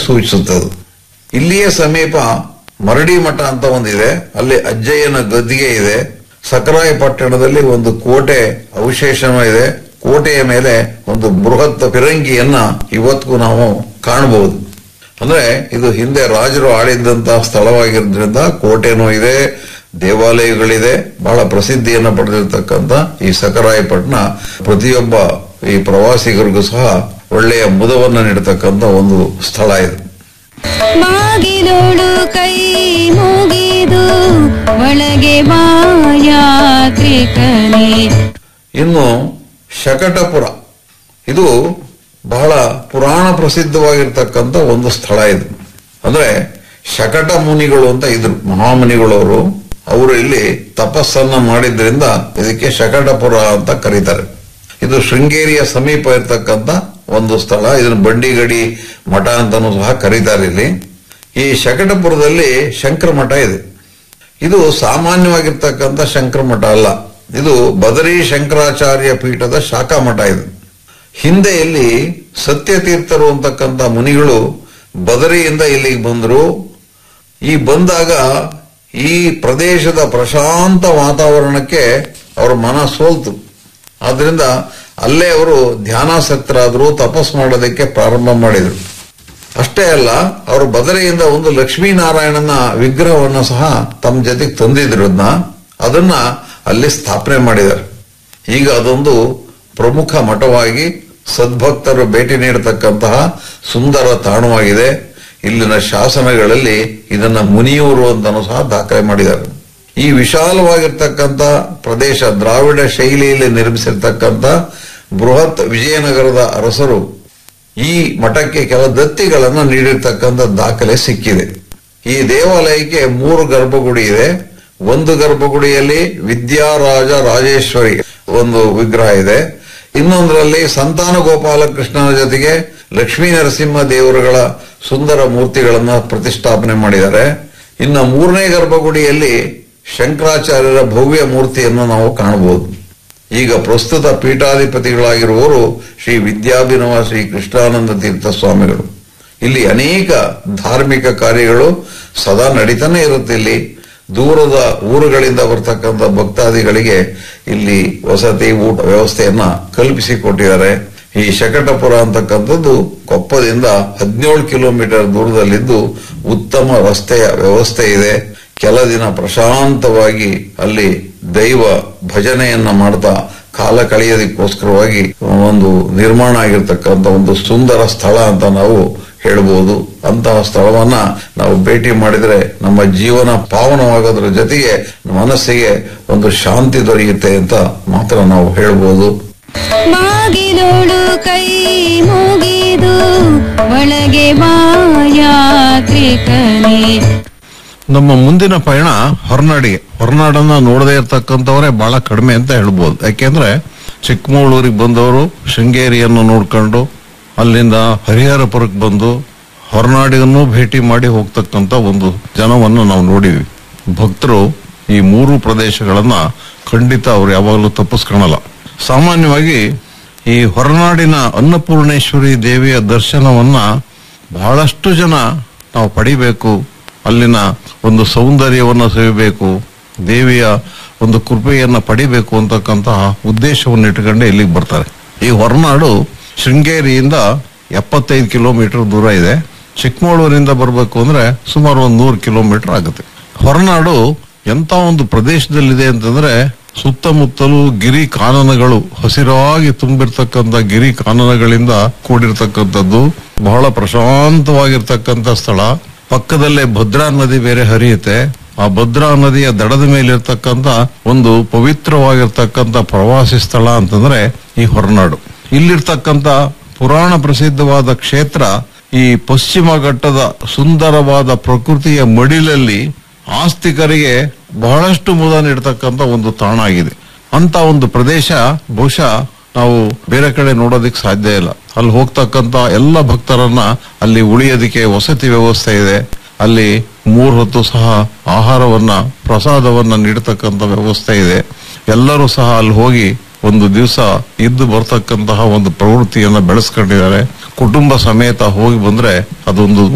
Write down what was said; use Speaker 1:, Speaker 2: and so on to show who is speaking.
Speaker 1: ಸೂಚಿಸುತ್ತದೆ ಇಲ್ಲಿಯೇ ಸಮೀಪ ಮರಡಿ ಮಠ ಅಂತ ಒಂದಿದೆ ಅಲ್ಲಿ ಅಜ್ಜಯ್ಯನ ಗದ್ದಿಗೆ ಇದೆ ಸಕರಾಯ ಪಟ್ಟಣದಲ್ಲಿ ಒಂದು ಕೋಟೆ ಅವಶೇಷನೂ ಇದೆ ಕೋಟೆಯ ಮೇಲೆ ಒಂದು ಬೃಹತ್ ಫಿರಂಗಿಯನ್ನ ಇವತ್ತಿಗೂ ನಾವು ಕಾಣಬಹುದು ಅಂದ್ರೆ ಇದು ಹಿಂದೆ ರಾಜರು ಆಳಿದ್ದಂತಹ ಸ್ಥಳವಾಗಿರೋದ್ರಿಂದ ಕೋಟೆನೂ ಇದೆ ದೇವಾಲಯಗಳಿದೆ ಬಹಳ ಪ್ರಸಿದ್ಧಿಯನ್ನು ಪಡೆದಿರತಕ್ಕಂತ ಈ ಸಕರಾಯಪಟ್ಟಣ ಪ್ರತಿಯೊಬ್ಬ ಈ ಪ್ರವಾಸಿಗರಿಗೂ ಸಹ ಒಳ್ಳೆಯ ಮುದವನ್ನು ನೀಡತಕ್ಕಂತ ಒಂದು ಸ್ಥಳ ಇದು
Speaker 2: ಬಾಗಿಲೋಳು ಕೈ ಮುಗಿದು ಒಳಗೆ ಬಾಯಾತ್ರಿಕನೇ
Speaker 1: ಇನ್ನು ಶಕಟಪುರ ಇದು ಬಹಳ ಪುರಾಣ ಪ್ರಸಿದ್ಧವಾಗಿರ್ತಕ್ಕಂಥ ಒಂದು ಸ್ಥಳ ಇದು ಅಂದ್ರೆ ಶಕಟ ಮುನಿಗಳು ಅಂತ ಇದ್ರು ಮಹಾಮುನಿಗಳವರು ಅವರು ಇಲ್ಲಿ ತಪಸ್ಸನ್ನ ಮಾಡಿದ್ರಿಂದ ಇದಕ್ಕೆ ಶಕಟಪುರ ಅಂತ ಕರೀತಾರೆ ಇದು ಶೃಂಗೇರಿಯ ಸಮೀಪ ಇರತಕ್ಕಂತ ಒಂದು ಸ್ಥಳ ಇದನ್ನು ಬಂಡಿಗಡಿ ಮಠ ಅಂತಾನೂ ಸಹ ಕರೀತಾರೆ ಇಲ್ಲಿ ಈ ಶಕಟಪುರದಲ್ಲಿ ಶಂಕರ ಮಠ ಇದೆ ಇದು ಸಾಮಾನ್ಯವಾಗಿರ್ತಕ್ಕಂಥ ಶಂಕರ ಮಠ ಅಲ್ಲ ಇದು ಬದರಿ ಶಂಕರಾಚಾರ್ಯ ಪೀಠದ ಶಾಖಾ ಮಠ ಇದು ಹಿಂದೆ ಇಲ್ಲಿ ಸತ್ಯತೀರ್ಥರು ಅಂತಕ್ಕಂಥ ಮುನಿಗಳು ಬದರಿಯಿಂದ ಇಲ್ಲಿಗೆ ಬಂದರು ಈ ಬಂದಾಗ ಈ ಪ್ರದೇಶದ ಪ್ರಶಾಂತ ವಾತಾವರಣಕ್ಕೆ ಅವರ ಮನ ಸೋಲ್ತು ಆದ್ರಿಂದ ಅಲ್ಲೇ ಅವರು ಧ್ಯಾನಾಸಕ್ತರಾದರು ತಪಸ್ ಮಾಡೋದಕ್ಕೆ ಪ್ರಾರಂಭ ಮಾಡಿದರು ಅಷ್ಟೇ ಅಲ್ಲ ಅವರು ಬದರಿಯಿಂದ ಒಂದು ಲಕ್ಷ್ಮೀನಾರಾಯಣನ ವಿಗ್ರಹವನ್ನು ಸಹ ತಮ್ಮ ಜೊತೆಗೆ ತಂದಿದ್ರು ಅದನ್ನ ಅದನ್ನ ಅಲ್ಲಿ ಸ್ಥಾಪನೆ ಮಾಡಿದ್ದಾರೆ ಈಗ ಅದೊಂದು ಪ್ರಮುಖ ಮಠವಾಗಿ ಸದ್ಭಕ್ತರು ಭೇಟಿ ನೀಡತಕ್ಕಂತಹ ಸುಂದರ ತಾಣವಾಗಿದೆ ಇಲ್ಲಿನ ಶಾಸನಗಳಲ್ಲಿ ಇದನ್ನ ಮುನಿಯೂರು ಅಂತನೂ ಸಹ ದಾಖಲೆ ಮಾಡಿದ್ದಾರೆ ಈ ವಿಶಾಲವಾಗಿರ್ತಕ್ಕಂಥ ಪ್ರದೇಶ ದ್ರಾವಿಡ ಶೈಲಿಯಲ್ಲಿ ನಿರ್ಮಿಸಿರ್ತಕ್ಕಂಥ ಬೃಹತ್ ವಿಜಯನಗರದ ಅರಸರು ಈ ಮಠಕ್ಕೆ ಕೆಲ ದತ್ತಿಗಳನ್ನ ನೀಡಿರ್ತಕ್ಕಂಥ ದಾಖಲೆ ಸಿಕ್ಕಿದೆ ಈ ದೇವಾಲಯಕ್ಕೆ ಮೂರು ಗರ್ಭಗುಡಿ ಇದೆ ಒಂದು ಗರ್ಭಗುಡಿಯಲ್ಲಿ ವಿದ್ಯಾರಾಜ ರಾಜೇಶ್ವರಿ ಒಂದು ವಿಗ್ರಹ ಇದೆ ಇನ್ನೊಂದರಲ್ಲಿ ಸಂತಾನ ಗೋಪಾಲಕೃಷ್ಣನ ಜೊತೆಗೆ ಲಕ್ಷ್ಮೀ ನರಸಿಂಹ ದೇವರುಗಳ ಸುಂದರ ಮೂರ್ತಿಗಳನ್ನ ಪ್ರತಿಷ್ಠಾಪನೆ ಮಾಡಿದ್ದಾರೆ ಇನ್ನು ಮೂರನೇ ಗರ್ಭಗುಡಿಯಲ್ಲಿ ಶಂಕರಾಚಾರ್ಯರ ಭವ್ಯ ಮೂರ್ತಿಯನ್ನು ನಾವು ಕಾಣಬಹುದು ಈಗ ಪ್ರಸ್ತುತ ಪೀಠಾಧಿಪತಿಗಳಾಗಿರುವವರು ಶ್ರೀ ವಿದ್ಯಾಭಿನವ ಶ್ರೀ ಕೃಷ್ಣಾನಂದ ತೀರ್ಥ ಸ್ವಾಮಿಗಳು ಇಲ್ಲಿ ಅನೇಕ ಧಾರ್ಮಿಕ ಕಾರ್ಯಗಳು ಸದಾ ನಡೀತಾನೆ ಇರುತ್ತೆ ಇಲ್ಲಿ ದೂರದ ಊರುಗಳಿಂದ ಬರ್ತಕ್ಕಂಥ ಭಕ್ತಾದಿಗಳಿಗೆ ಇಲ್ಲಿ ವಸತಿ ಊಟ ವ್ಯವಸ್ಥೆಯನ್ನ ಕಲ್ಪಿಸಿಕೊಟ್ಟಿದ್ದಾರೆ ಈ ಶಕಟಪುರ ಅಂತಕ್ಕಂಥದ್ದು ಕೊಪ್ಪದಿಂದ ಹದಿನೇಳು ಕಿಲೋಮೀಟರ್ ದೂರದಲ್ಲಿದ್ದು ಉತ್ತಮ ರಸ್ತೆಯ ವ್ಯವಸ್ಥೆ ಇದೆ ಕೆಲ ದಿನ ಪ್ರಶಾಂತವಾಗಿ ಅಲ್ಲಿ ದೈವ ಭಜನೆಯನ್ನ ಮಾಡ್ತಾ ಕಾಲ ಕಳೆಯೋದಕ್ಕೋಸ್ಕರವಾಗಿ ಒಂದು ನಿರ್ಮಾಣ ಆಗಿರ್ತಕ್ಕಂಥ ಒಂದು ಸುಂದರ ಸ್ಥಳ ಅಂತ ನಾವು ಹೇಳ್ಬೋದು ಅಂತಹ ಸ್ಥಳವನ್ನ ನಾವು ಭೇಟಿ ಮಾಡಿದ್ರೆ ನಮ್ಮ ಜೀವನ ಪಾವನವಾಗೋದ್ರ ಜೊತೆಗೆ ಮನಸ್ಸಿಗೆ ಒಂದು ಶಾಂತಿ ದೊರೆಯುತ್ತೆ ಅಂತ ಮಾತ್ರ ನಾವು ಹೇಳ್ಬೋದು
Speaker 2: ಬಾಗಿಲೋಳು ಕೈ ಮುಗಿದು ಒಳಗೆ ಬಾಯಾತ್ರಿಕನೇ
Speaker 3: ನಮ್ಮ ಮುಂದಿನ ಪಯಣ ಹೊರನಾಡಿಗೆ ಹೊರನಾಡನ್ನ ನೋಡದೇ ಇರ್ತಕ್ಕಂಥವರೇ ಬಹಳ ಕಡಿಮೆ ಅಂತ ಹೇಳ್ಬೋದು ಯಾಕೆಂದ್ರೆ ಚಿಕ್ಕಮಗಳೂರಿಗೆ ಬಂದವರು ಶೃಂಗೇರಿಯನ್ನು ನೋಡ್ಕೊಂಡು ಅಲ್ಲಿಂದ ಹರಿಹರಪುರಕ್ಕೆ ಬಂದು ಹೊರನಾಡಿಗನ್ನು ಭೇಟಿ ಮಾಡಿ ಹೋಗ್ತಕ್ಕಂಥ ಒಂದು ಜನವನ್ನು ನಾವು ನೋಡಿದ್ವಿ ಭಕ್ತರು ಈ ಮೂರು ಪ್ರದೇಶಗಳನ್ನ ಖಂಡಿತ ಅವ್ರು ಯಾವಾಗಲೂ ತಪ್ಪಿಸ್ಕೊಳಲ್ಲ ಸಾಮಾನ್ಯವಾಗಿ ಈ ಹೊರನಾಡಿನ ಅನ್ನಪೂರ್ಣೇಶ್ವರಿ ದೇವಿಯ ದರ್ಶನವನ್ನ ಬಹಳಷ್ಟು ಜನ ನಾವು ಪಡಿಬೇಕು ಅಲ್ಲಿನ ಒಂದು ಸೌಂದರ್ಯವನ್ನ ಸವಿಬೇಕು ದೇವಿಯ ಒಂದು ಕೃಪೆಯನ್ನ ಪಡಿಬೇಕು ಅಂತಕ್ಕಂತಹ ಉದ್ದೇಶವನ್ನು ಇಟ್ಕೊಂಡೆ ಇಲ್ಲಿಗೆ ಬರ್ತಾರೆ ಈ ಹೊರನಾಡು ಶೃಂಗೇರಿಯಿಂದ ಎಪ್ಪತ್ತೈದು ಕಿಲೋಮೀಟರ್ ದೂರ ಇದೆ ಚಿಕ್ಕಮಗಳೂರಿಂದ ಬರಬೇಕು ಅಂದ್ರೆ ಸುಮಾರು ಒಂದು ನೂರು ಕಿಲೋಮೀಟರ್ ಆಗುತ್ತೆ ಹೊರನಾಡು ಎಂತ ಒಂದು ಪ್ರದೇಶದಲ್ಲಿದೆ ಅಂತಂದ್ರೆ ಸುತ್ತಮುತ್ತಲೂ ಗಿರಿ ಕಾನನಗಳು ಹಸಿರಾಗಿ ತುಂಬಿರ್ತಕ್ಕಂಥ ಗಿರಿ ಕಾನನಗಳಿಂದ ಕೂಡಿರ್ತಕ್ಕಂಥದ್ದು ಬಹಳ ಪ್ರಶಾಂತವಾಗಿರ್ತಕ್ಕಂಥ ಸ್ಥಳ ಪಕ್ಕದಲ್ಲೇ ಭದ್ರಾ ನದಿ ಬೇರೆ ಹರಿಯುತ್ತೆ ಆ ಭದ್ರಾ ನದಿಯ ದಡದ ಮೇಲೆ ಇರ್ತಕ್ಕಂಥ ಒಂದು ಪವಿತ್ರವಾಗಿರ್ತಕ್ಕಂಥ ಪ್ರವಾಸಿ ಸ್ಥಳ ಅಂತಂದ್ರೆ ಈ ಹೊರನಾಡು ಇಲ್ಲಿರ್ತಕ್ಕಂಥ ಪುರಾಣ ಪ್ರಸಿದ್ಧವಾದ ಕ್ಷೇತ್ರ ಈ ಪಶ್ಚಿಮ ಘಟ್ಟದ ಸುಂದರವಾದ ಪ್ರಕೃತಿಯ ಮಡಿಲಲ್ಲಿ ಆಸ್ತಿಕರಿಗೆ ಬಹಳಷ್ಟು ಮುದ ನೀಡತಕ್ಕಂಥ ಒಂದು ತಾಣ ಆಗಿದೆ ಅಂತ ಒಂದು ಪ್ರದೇಶ ಬಹುಶಃ ನಾವು ಬೇರೆ ಕಡೆ ನೋಡೋದಕ್ಕೆ ಸಾಧ್ಯ ಇಲ್ಲ ಅಲ್ಲಿ ಹೋಗ್ತಕ್ಕಂತ ಎಲ್ಲ ಭಕ್ತರನ್ನ ಅಲ್ಲಿ ಉಳಿಯೋದಕ್ಕೆ ವಸತಿ ವ್ಯವಸ್ಥೆ ಇದೆ ಅಲ್ಲಿ ಮೂರ್ ಹೊತ್ತು ಸಹ ಆಹಾರವನ್ನ ಪ್ರಸಾದವನ್ನ ನೀಡತಕ್ಕಂತ ವ್ಯವಸ್ಥೆ ಇದೆ ಎಲ್ಲರೂ ಸಹ ಅಲ್ಲಿ ಹೋಗಿ ಒಂದು ದಿವಸ ಇದ್ದು ಬರ್ತಕ್ಕಂತಹ ಒಂದು ಪ್ರವೃತ್ತಿಯನ್ನ ಬೆಳೆಸ್ಕೊಂಡಿದ್ದಾರೆ ಕುಟುಂಬ ಸಮೇತ ಹೋಗಿ ಬಂದ್ರೆ ಅದೊಂದು